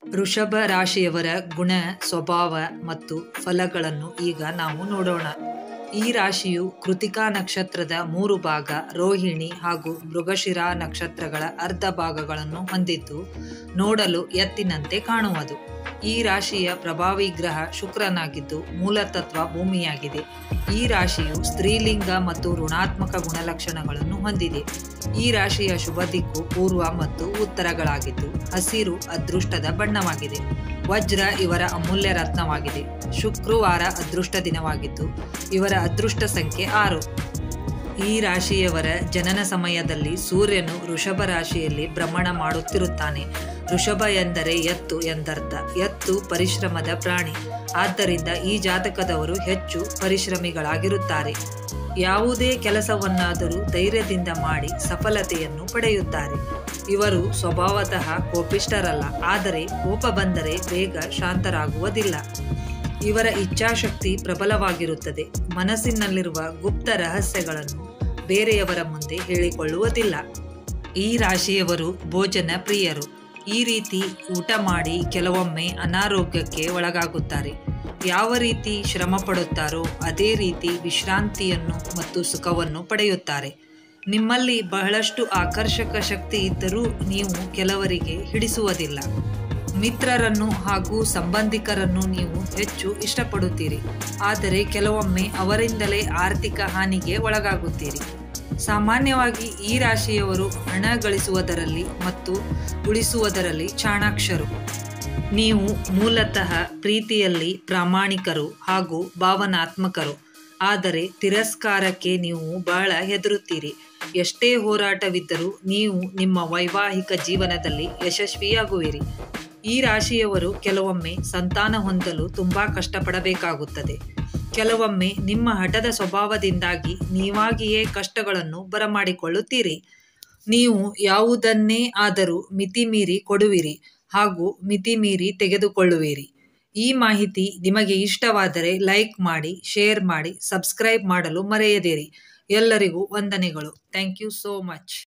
ವೃಷಭ ರಾಶಿಯವರ ಗುಣ ಸ್ವಭಾವ ಮತ್ತು ಫಲಗಳನ್ನು ಈಗ ನಾವು ನೋಡೋಣ ಈ ರಾಶಿಯು ಕೃತಿಕಾ ನಕ್ಷತ್ರದ ಮೂರು ಭಾಗ ರೋಹಿಣಿ ಹಾಗೂ ಮೃಗಶಿರ ನಕ್ಷತ್ರಗಳ ಅರ್ಧ ಭಾಗಗಳನ್ನು ಹೊಂದಿದ್ದು ನೋಡಲು ಎತ್ತಿನಂತೆ ಕಾಣುವುದು ಈ ರಾಶಿಯ ಪ್ರಭಾವಿ ಗ್ರಹ ಶುಕ್ರನಾಗಿದ್ದು ಮೂಲತತ್ವ ಭೂಮಿಯಾಗಿದೆ ಈ ರಾಶಿಯು ಸ್ತ್ರೀಲಿಂಗ ಮತ್ತು ಋಣಾತ್ಮಕ ಗುಣಲಕ್ಷಣಗಳನ್ನು ಹೊಂದಿದೆ ಈ ರಾಶಿಯ ಶುಭ ದಿಕ್ಕು ಪೂರ್ವ ಮತ್ತು ಉತ್ತರಗಳಾಗಿದ್ದು ಹಸಿರು ಅದೃಷ್ಟದ ಬಣ್ಣವಾಗಿದೆ ವಜ್ರ ಇವರ ಅಮೂಲ್ಯ ರತ್ನವಾಗಿದೆ ಶುಕ್ರವಾರ ಅದೃಷ್ಟ ದಿನವಾಗಿದ್ದು ಇವರ ಅದೃಷ್ಟ ಸಂಖ್ಯೆ ಆರು ಈ ರಾಶಿಯವರ ಜನನ ಸಮಯದಲ್ಲಿ ಸೂರ್ಯನು ವೃಷಭ ರಾಶಿಯಲ್ಲಿ ಭ್ರಮಣ ಮಾಡುತ್ತಿರುತ್ತಾನೆ ವೃಷಭ ಎಂದರೆ ಎತ್ತು ಎಂದರ್ಥ ಎತ್ತು ಪರಿಶ್ರಮದ ಪ್ರಾಣಿ ಆದ್ದರಿಂದ ಈ ಜಾತಕದವರು ಹೆಚ್ಚು ಪರಿಶ್ರಮಿಗಳಾಗಿರುತ್ತಾರೆ ಯಾವುದೇ ಕೆಲಸವನ್ನಾದರೂ ಧೈರ್ಯದಿಂದ ಮಾಡಿ ಸಫಲತೆಯನ್ನು ಪಡೆಯುತ್ತಾರೆ ಇವರು ಸ್ವಭಾವತಃ ಕೋಪಿಷ್ಟರಲ್ಲ ಆದರೆ ಕೋಪ ಬಂದರೆ ಬೇಗ ಶಾಂತರಾಗುವುದಿಲ್ಲ ಇವರ ಇಚ್ಛಾಶಕ್ತಿ ಪ್ರಬಲವಾಗಿರುತ್ತದೆ ಮನಸ್ಸಿನಲ್ಲಿರುವ ಗುಪ್ತ ರಹಸ್ಯಗಳನ್ನು ಬೇರೆಯವರ ಮುಂದೆ ಹೇಳಿಕೊಳ್ಳುವುದಿಲ್ಲ ಈ ರಾಶಿಯವರು ಭೋಜನ ಪ್ರಿಯರು ಈ ರೀತಿ ಊಟ ಮಾಡಿ ಕೆಲವೊಮ್ಮೆ ಅನಾರೋಗ್ಯಕ್ಕೆ ಒಳಗಾಗುತ್ತಾರೆ ಯಾವ ರೀತಿ ಶ್ರಮ ಪಡುತ್ತಾರೋ ಅದೇ ರೀತಿ ವಿಶ್ರಾಂತಿಯನ್ನು ಮತ್ತು ಸುಖವನ್ನು ಪಡೆಯುತ್ತಾರೆ ನಿಮ್ಮಲ್ಲಿ ಬಹಳಷ್ಟು ಆಕರ್ಷಕ ಶಕ್ತಿ ಇದ್ದರೂ ನೀವು ಕೆಲವರಿಗೆ ಹಿಡಿಸುವುದಿಲ್ಲ ಮಿತ್ರರನ್ನು ಹಾಗೂ ಸಂಬಂಧಿಕರನ್ನು ನೀವು ಹೆಚ್ಚು ಇಷ್ಟಪಡುತ್ತೀರಿ ಆದರೆ ಕೆಲವೊಮ್ಮೆ ಅವರಿಂದಲೇ ಆರ್ಥಿಕ ಹಾನಿಗೆ ಒಳಗಾಗುತ್ತೀರಿ ಸಾಮಾನ್ಯವಾಗಿ ಈ ರಾಶಿಯವರು ಹಣ ಗಳಿಸುವುದರಲ್ಲಿ ಮತ್ತು ಉಳಿಸುವುದರಲ್ಲಿ ಚಾಣಾಕ್ಷರು ನೀವು ಮೂಲತಃ ಪ್ರೀತಿಯಲ್ಲಿ ಪ್ರಾಮಾಣಿಕರು ಹಾಗೂ ಭಾವನಾತ್ಮಕರು ಆದರೆ ತಿರಸ್ಕಾರಕ್ಕೆ ನೀವು ಬಹಳ ಹೆದರುತ್ತೀರಿ ಎಷ್ಟೇ ಹೋರಾಟವಿದ್ದರೂ ನೀವು ನಿಮ್ಮ ವೈವಾಹಿಕ ಜೀವನದಲ್ಲಿ ಯಶಸ್ವಿಯಾಗುವಿರಿ ಈ ರಾಶಿಯವರು ಕೆಲವೊಮ್ಮೆ ಸಂತಾನ ಹೊಂದಲು ತುಂಬ ಕಷ್ಟಪಡಬೇಕಾಗುತ್ತದೆ ಕೆಲವೊಮ್ಮೆ ನಿಮ್ಮ ಹಠದ ಸ್ವಭಾವದಿಂದಾಗಿ ನೀವಾಗಿಯೇ ಕಷ್ಟಗಳನ್ನು ಬರಮಾಡಿಕೊಳ್ಳುತ್ತೀರಿ ನೀವು ಯಾವುದನ್ನೇ ಆದರೂ ಮಿತಿಮೀರಿ ಕೊಡುವಿರಿ ಹಾಗೂ ಮಿತಿಮೀರಿ ತೆಗೆದುಕೊಳ್ಳುವಿರಿ ಈ ಮಾಹಿತಿ ನಿಮಗೆ ಇಷ್ಟವಾದರೆ ಲೈಕ್ ಮಾಡಿ ಶೇರ್ ಮಾಡಿ ಸಬ್ಸ್ಕ್ರೈಬ್ ಮಾಡಲು ಮರೆಯದಿರಿ ಎಲ್ಲರಿಗೂ ವಂದನೆಗಳು ಥ್ಯಾಂಕ್ ಯು ಸೋ ಮಚ್